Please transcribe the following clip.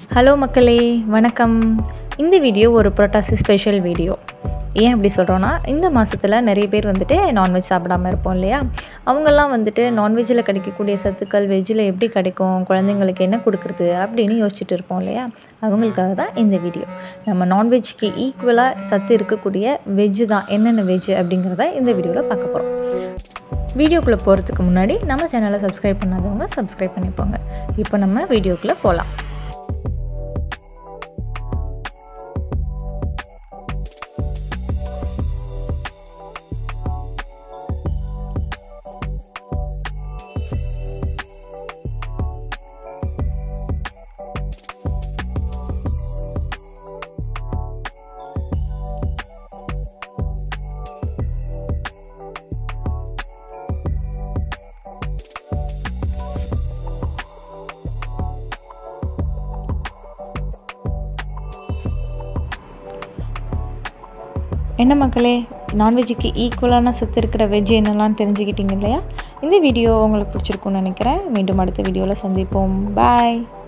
hello மக்களே வணக்கம் இந்த வீடியோ ஒரு புரோட்டாசி ஸ்பெஷல் வீடியோ ஏன் அப்படி சொல்கிறோன்னா இந்த மாதத்தில் நிறைய பேர் வந்துட்டு நான்வெஜ் சாப்பிடாம இருப்போம் இல்லையா அவங்கெல்லாம் வந்துட்டு நான்வெஜ்ஜில் கிடைக்கக்கூடிய சத்துக்கள் வெஜ்ஜில் எப்படி கிடைக்கும் குழந்தைங்களுக்கு என்ன கொடுக்குறது அப்படின்னு யோசிச்சுட்டு இருப்போம் இல்லையா அவங்களுக்காக தான் இந்த வீடியோ நம்ம நான்வெஜ்க்கு ஈக்குவலாக சத்து இருக்கக்கூடிய வெஜ்ஜு தான் என்னென்ன வெஜ்ஜு அப்படிங்கிறத இந்த வீடியோவில் பார்க்க போகிறோம் வீடியோக்குள்ளே போகிறதுக்கு முன்னாடி நம்ம சேனலை சப்ஸ்கிரைப் பண்ணாதவங்க சப்ஸ்கிரைப் பண்ணிப்போங்க இப்போ நம்ம வீடியோக்குள்ளே போகலாம் என்ன மக்களே நான்வெஜ்ஜுக்கு ஈக்குவலான சத்து இருக்கிற வெஜ் என்னெல்லாம் தெரிஞ்சுக்கிட்டீங்க இல்லையா இந்த வீடியோ உங்களுக்கு பிடிச்சிருக்கும்னு நினைக்கிறேன் மீண்டும் அடுத்த வீடியோவில் சந்திப்போம் பாய்